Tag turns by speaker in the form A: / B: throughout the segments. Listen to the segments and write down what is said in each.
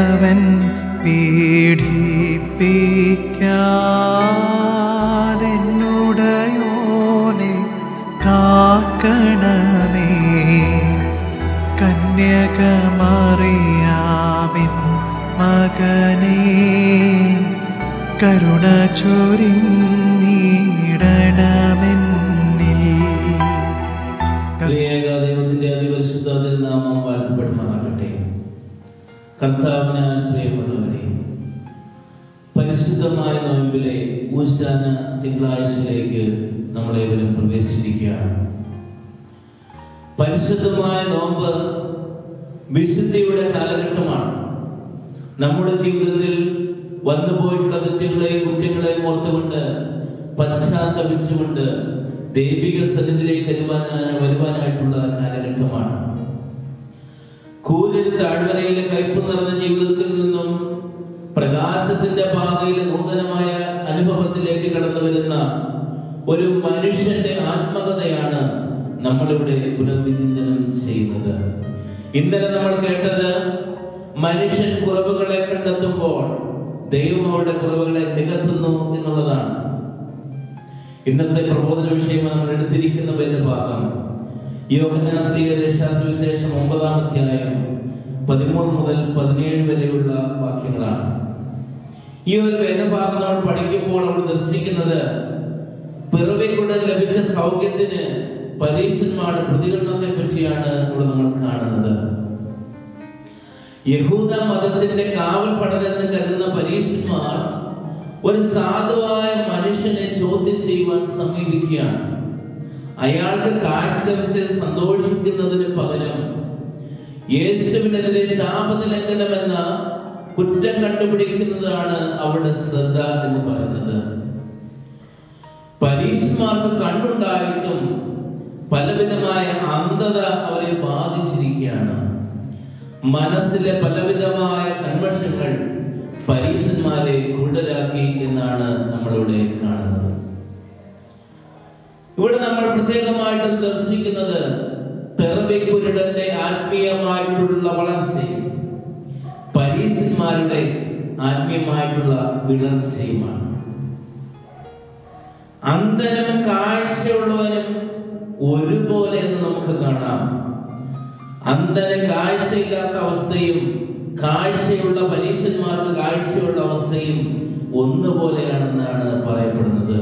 A: പകവൻ പീഡിപ്പിക്കാതെന്നുടയോനെ കാക്കണമേ കന്യകമറിയാമിൻ മകനേ കരുണ ചൊരിഞ്ഞിടണമെന്നിൽ
B: ത്രിയേക ദൈവത്തിന്റെ അതിപരിശുദ്ധ നാമം വാഴ്ത്തപ്പെടുമാറാകട്ടെ കർത്താവിനാൽ പ്രിയമുള്ളവരെ പരിശുദ്ധമായ നോയമ്പിലെ ഊശാന തിങ്കളാഴ്ചയിലേക്ക് നമ്മളേവരും പ്രവേശിച്ചിരിക്കുകയാണ് പരിശുദ്ധമായ നോമ്പ് വിശുദ്ധിയുടെ കാലഘട്ടമാണ് നമ്മുടെ ജീവിതത്തിൽ വന്നുപോയിട്ടുള്ള തെറ്റുകളെയും കുറ്റങ്ങളെയും ഓർത്തുകൊണ്ട് പശ്ചാത്തപിച്ചുകൊണ്ട് ദൈവിക സന്നിധിയിലേക്ക് വരുവാൻ വരുവാനായിട്ടുള്ള കാലഘട്ടമാണ് കൂലിൽ താഴ്വരയിലെ കയ്പ് നിറഞ്ഞ ജീവിതത്തിൽ നിന്നും പ്രകാശത്തിന്റെ പാതയിൽ നൂതനമായ അനുഭവത്തിലേക്ക് കടന്നു വരുന്ന ഒരു മനുഷ്യന്റെ ആത്മകഥയാണ് നമ്മളിവിടെ പുനർവിചിന്തനം ചെയ്യുന്നത് ഇന്നലെ നമ്മൾ കേട്ടത് മനുഷ്യൻ കുറവുകളെ കണ്ടെത്തുമ്പോൾ ദൈവം അവരുടെ കുറവുകളെ നികത്തുന്നു എന്നുള്ളതാണ് ഇന്നത്തെ പ്രബോധന വിഷയമായി നമ്മൾ എടുത്തിരിക്കുന്ന വേദഭാഗം യോഹനാശ്രീകദേശാസുവിശേഷം ഒമ്പതാം അധ്യായം പതിമൂന്ന് മുതൽ പതിനേഴ് വരെയുള്ള വാക്യങ്ങളാണ് ഈ ഒരു വേദഭാഗം നമ്മൾ പഠിക്കുമ്പോൾ നമ്മൾ ദർശിക്കുന്നത് പിറവിക്കൂടെ ലഭിച്ച സൗഖ്യത്തിന് പരീക്ഷന്മാരുടെ പ്രതികരണത്തെ പറ്റിയാണ് ഇവിടെ നമ്മൾ കാണുന്നത് യഹൂദ മതത്തിന്റെ കാവൽ പടരെന്ന് കരുതുന്ന പരീക്ഷന്മാർ ഒരു സാധുവായ മനുഷ്യനെ ചോദ്യം ചെയ്യുവാൻ സമീപിക്കുകയാണ് അയാൾക്ക് കാഴ്ച ലഭിച്ച് സന്തോഷിക്കുന്നതിന് പകരം യേശുവിനെതിരെ ശാപത ലംഘനം എന്ന കുറ്റം കണ്ടുപിടിക്കുന്നതാണ് അവരുടെ ശ്രദ്ധ എന്ന് പറയുന്നത് പരീക്ഷന്മാർക്ക് കണ്ണുണ്ടായിട്ടും പലവിധമായ അന്ധത അവരെ ബാധിച്ചിരിക്കുകയാണ് മനസ്സിലെ പലവിധമായ കന്മഷങ്ങൾ പരീക്ഷന്മാരെ കൂടുതലാക്കി എന്നാണ് നമ്മളിവിടെ കാണുന്നത് ഇവിടെ നമ്മൾ പ്രത്യേകമായിട്ട് ദർശിക്കുന്നത് പെറബിക്കുരുടന്റെ ആത്മീയമായിട്ടുള്ള വളർച്ചയും പരീക്ഷന്മാരുടെ ആത്മീയമായിട്ടുള്ള വിളർച്ചയുമാണ് അന്ധനും കാഴ്ചയുള്ളവനും ഒരുപോലെ എന്ന് നമുക്ക് കാണാം അന്ധന് കാഴ്ചയില്ലാത്ത അവസ്ഥയും കാഴ്ചയുള്ള പരീക്ഷന്മാർക്ക് കാഴ്ചയുള്ള അവസ്ഥയും ഒന്നുപോലെയാണെന്നാണ് പറയപ്പെടുന്നത്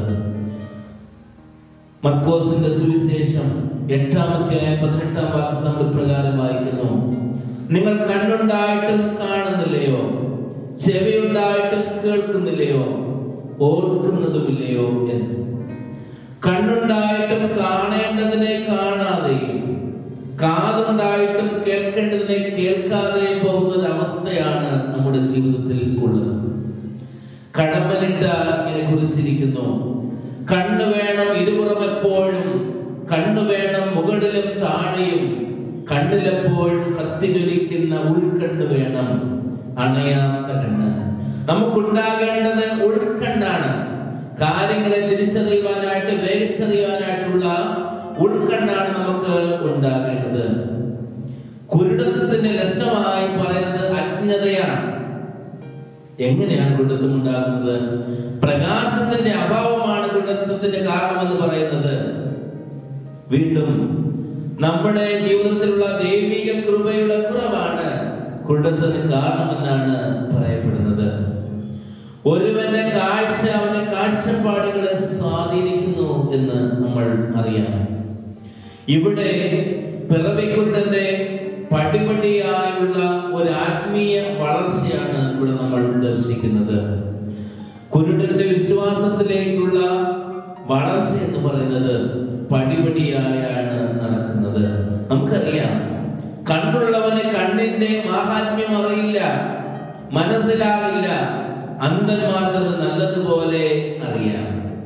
B: മർക്കോസിന്റെ സുവിശേഷം എട്ടാമത്തെ പതിനെട്ടാം വാക്യം നമ്മൾ ഇപ്രകാരം വായിക്കുന്നു നിങ്ങൾ കണ്ണുണ്ടായിട്ടും കാണുന്നില്ലയോ ചെവിയുണ്ടായിട്ടും കേൾക്കുന്നില്ലയോ ഓർക്കുന്നതുമില്ലയോ എന്ന് കണ്ണുണ്ടായിട്ടും കാണേണ്ടതിനെ കാണാതെയും കാതുണ്ടായിട്ടും കേൾക്കേണ്ടതിനെ കേൾക്കാതെയും പോകുന്ന ഒരു അവസ്ഥയാണ് നമ്മുടെ ജീവിതത്തിൽ ഉള്ളത് കടമ്പനിട്ട ഇങ്ങനെ കുറിച്ചിരിക്കുന്നു കണ്ണു വേണം ഇരുപുറം എപ്പോഴും കണ്ണു വേണം മുകളിലും താഴെയും കണ്ണിലെപ്പോഴും കത്തിജ്വലിക്കുന്ന ഉൾക്കണ്ണ് വേണം അണയാത്ത കണ്ണ് നമുക്കുണ്ടാകേണ്ടത് ഉൾക്കണ്ണാണ് കാര്യങ്ങളെ തിരിച്ചറിയുവാനായിട്ട് വേഗച്ചറിയുവാനായിട്ടുള്ള ഉൾക്കണ്ണാണ് നമുക്ക് ഉണ്ടാകേണ്ടത് കുരുടത്വത്തിന്റെ ലക്ഷണമായി പറയുന്നത് അജ്ഞതയാണ് എങ്ങനെയാണ് കുരുടത്വം ഉണ്ടാകുന്നത് പ്രകാശത്തിന്റെ അഭാവമാണ് കുരുടത്വത്തിന്റെ കാരണമെന്ന് പറയുന്നത് വീണ്ടും നമ്മുടെ ജീവിതത്തിലുള്ള ദൈവിക കൃപയുടെ കുറവാണ് കുരുടത്തിന് കാരണമെന്നാണ് പറയപ്പെടുന്നത് ഒരുവന്റെ കാഴ്ച അവന്റെ കാഴ്ചപ്പാടുകളെ സ്വാധീനിക്കുന്നു എന്ന് നമ്മൾ അറിയാം ഇവിടെ പിറവിക്കുരുടന്റെ പടിപടിയായുള്ള ഒരു ആത്മീയ വളർച്ചയാണ് ഇവിടെ നമ്മൾ ദർശിക്കുന്നത് കുരുടന്റെ വിശ്വാസത്തിലേക്കുള്ള വളർച്ച എന്ന് പറയുന്നത് പടിപടിയായാണ് നടക്കുന്നത് നമുക്കറിയാം കണ്ണുള്ളവന് കണ്ണിന്റെ മാഹാത്മ്യം അറിയില്ല മനസ്സിലാകില്ല അന്ധന്മാർക്കത് നല്ലതുപോലെ അറിയാം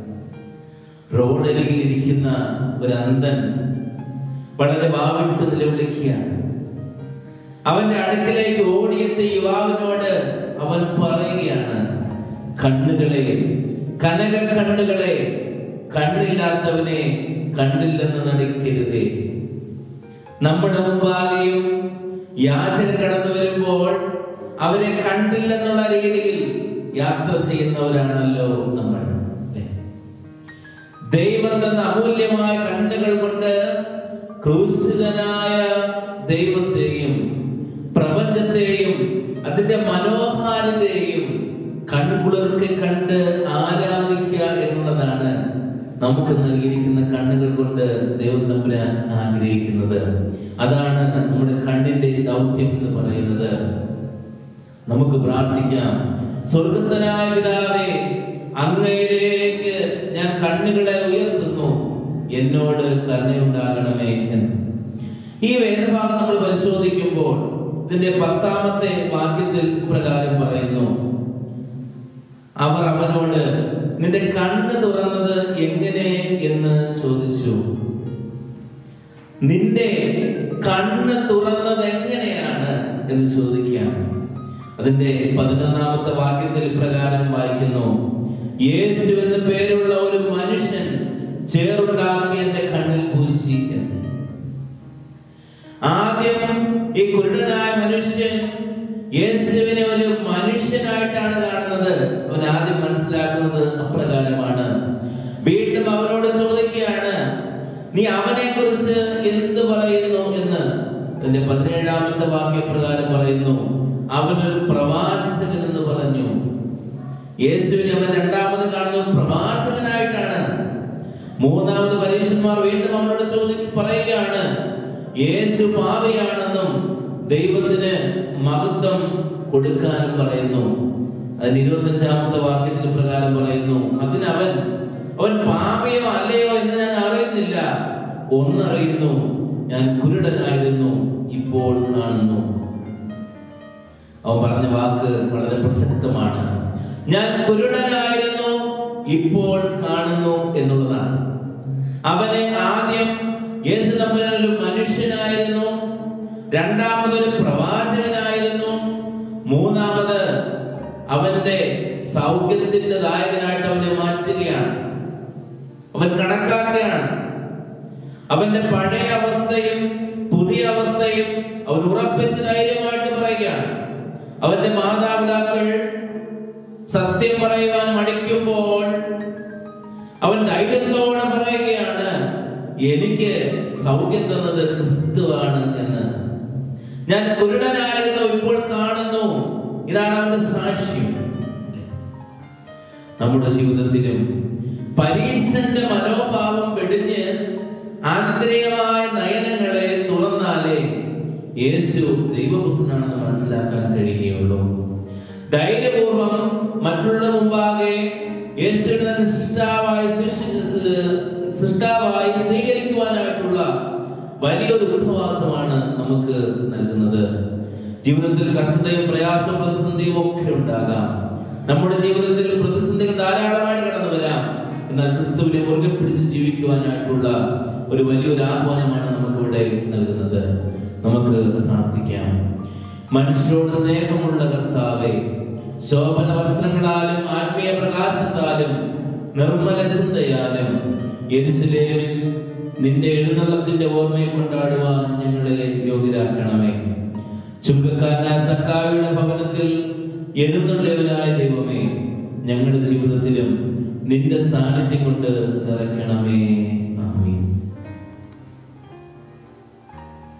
B: റോഡരികിൽ ഇരിക്കുന്ന ഒരു അന്ധൻ വളരെ വാവിട്ട് നിലവിളിക്കുകയാണ് അവന്റെ അടുക്കലേക്ക് ഓടിയെത്തിയ യുവാവിനോട് അവൻ പറയുകയാണ് കണ്ണുകളെ കനക കണ്ണുകളെ കണ്ണില്ലാത്തവനെ കണ്ണില്ലെന്ന് നടിക്കരുതേ നമ്മുടെ മുമ്പാകെയും യാചന കടന്നു വരുമ്പോൾ അവരെ കണ്ടില്ലെന്നുള്ള രീതിയിൽ യാത്ര ചെയ്യുന്നവരാണല്ലോ നമ്മൾ അല്ലേ? ദൈവം തന്ന അമൂല്യമായ കണ്ണുകൾ കൊണ്ട് ക്രൂശിതനായ ദൈവത്തെയും പ്രപഞ്ചത്തെയും അതിന്റെ മനോഹാരിതയെയും കൺകുളിർക്കെ കണ്ട് ആരാധിക്കുക എന്നുള്ളതാണ് നമുക്ക് നൽകിയിരിക്കുന്ന കണ്ണുകൾ കൊണ്ട് ദൈവം തമ്പുരാൻ ആഗ്രഹിക്കുന്നത് അതാണ് നമ്മുടെ കണ്ണിന്റെ ദൗത്യം എന്ന് പറയുന്നത് നമുക്ക് പ്രാർത്ഥിക്കാം സ്വർഗസ്ഥനായ പിതാവേ അങ്ങയിലേക്ക് ഞാൻ കണ്ണുകളെ ഉയർത്തുന്നു എന്നോട് കരുണയുണ്ടാകണമേ എന്ന് ഈ വേദഭാഗം നമ്മൾ പരിശോധിക്കുമ്പോൾ ഇതിന്റെ പത്താമത്തെ വാക്യത്തിൽ പ്രകാരം പറയുന്നു അവർ അവനോട് നിന്റെ കണ്ണ് തുറന്നത് എങ്ങനെ എന്ന് ചോദിച്ചു നിന്റെ കണ്ണ് തുറന്നത് എങ്ങനെയാണ് എന്ന് ചോദിക്കുകയാണ് അതിന്റെ പതിനൊന്നാമത്തെ വാക്യത്തിൽ പ്രകാരം വായിക്കുന്നു യേശു എന്ന് പേരുള്ള ഒരു മനുഷ്യൻ ചേറുണ്ടാക്കി എന്റെ കണ്ണിൽ പൂശി എന്ന്. ആദ്യം ഈ കുരുടനായ മനുഷ്യൻ യേശുവിനെ ഒരു മനുഷ്യനായിട്ടാണ് കാണുന്നത് അവൻ ആദ്യം മനസ്സിലാക്കുന്നത് അപ്രകാരമാണ് വീണ്ടും അവനോട് ചോദിക്കുകയാണ് നീ അവനെ കുറിച്ച് എന്ത് പറയുന്നു എന്ന് അതിന്റെ പതിനേഴാമത്തെ വാക്യപ്രകാരം പറയുന്നു അവനൊരു പ്രവാചകൻ എന്ന് പറഞ്ഞു യേശുവിനെ അവൻ രണ്ടാമത് കാണുന്നത് പ്രവാചകനായിട്ടാണ് മൂന്നാമത് പരീക്ഷന്മാർ വീണ്ടും അവനോട് ചോദി പറയുകയാണ് യേശു പാവിയാണെന്നും ദൈവത്തിന് മഹത്വം കൊടുക്കാനും പറയുന്നു അതിന് ഇരുപത്തഞ്ചാമത്തെ വാക്യത്തിന് പ്രകാരം പറയുന്നു അതിനവൻ അവൻ പാപിയോ അല്ലയോ എന്ന് ഞാൻ അറിയുന്നില്ല ഒന്നറിയുന്നു ഞാൻ കുരുടനായിരുന്നു ഇപ്പോൾ കാണുന്നു അവൻ പറഞ്ഞ വാക്ക് വളരെ പ്രസക്തമാണ് ഞാൻ കുരുടനായിരുന്നു ഇപ്പോൾ കാണുന്നു എന്നുള്ളതാണ് അവനെ ആദ്യം യേശു തമ്പുരാൻ ഒരു മനുഷ്യനായിരുന്നു രണ്ടാമതൊരു പ്രവാചകനായിരുന്നു മൂന്നാമത് അവന്റെ സൗഖ്യത്തിന്റെ ദായകനായിട്ട് അവനെ മാറ്റുകയാണ് അവൻ കണക്കാക്കുകയാണ് അവന്റെ പഴയ അവസ്ഥയും പുതിയ അവസ്ഥയും അവൻ ഉറപ്പിച്ച് ധൈര്യമായിട്ട് പറയുകയാണ് അവന്റെ മാതാപിതാക്കൾ സത്യം പറയുവാൻ മടിക്കുമ്പോൾ അവൻ ധൈര്യത്തോടെ പറയുകയാണ് എനിക്ക് സൗഖ്യം തന്നത് ക്രിസ്തുവാണ് എന്ന് ഞാൻ കുരുടനായിരുന്നു ഇപ്പോൾ കാണുന്നു ഇതാണ് അവന്റെ സാക്ഷ്യം നമ്മുടെ ജീവിതത്തിലും പരീക്ഷന്റെ മനോഭാവം വെടിഞ്ഞ് ആന്തരികമായ നയനങ്ങളെ തുറന്നാലേ യേശു ദൈവപുത്രനാണെന്ന് മനസ്സിലാക്കാൻ കഴിയുകയുള്ളൂ ധൈര്യപൂർവം മറ്റുള്ള മുമ്പാകെ യേശുവിനെ തന്നെ സൃഷ്ടാവായി സൃഷ്ടി- സൃഷ്ടാവായി സ്വീകരിക്കുവാനായിട്ടുള്ള വലിയൊരു ഉത്തരവാദിത്വമാണ് നമുക്ക് നൽകുന്നത് ജീവിതത്തിൽ കഷ്ടതയും പ്രയാസവും പ്രതിസന്ധിയും ഒക്കെ ഉണ്ടാകാം നമ്മുടെ ജീവിതത്തിൽ പ്രതിസന്ധികൾ ധാരാളമായിട്ട് കടന്നു വരാം എന്നാൽ ക്രിസ്തുവിനെ മുറുകെ പിടിച്ച് ജീവിക്കുവാനായിട്ടുള്ള ഒരു വലിയൊരു ആഹ്വാനമാണ് നമുക്ക് ഇവിടെ നൽകുന്നത് നമുക്ക് പ്രാർത്ഥിക്കാം മനുഷ്യരോട് സ്നേഹമുള്ള കർത്താവെ ശോഭന വസ്ത്രങ്ങളാലും ആത്മീയ പ്രകാശത്താലും നിർമ്മല ചിന്തയാലും യെരുശലേമിൽ നിന്റെ എഴുന്നള്ളത്തിന്റെ ഓർമ്മയെ കൊണ്ടാടുവാൻ ഞങ്ങളെ യോഗ്യരാക്കണമേ ചുങ്കക്കാരനായ സക്കാവിയുടെ ഭവനത്തിൽ എഴുന്നള്ളിയവനായ ദൈവമേ ഞങ്ങളുടെ ജീവിതത്തിലും നിന്റെ സാന്നിധ്യം കൊണ്ട് നിറയ്ക്കണമേ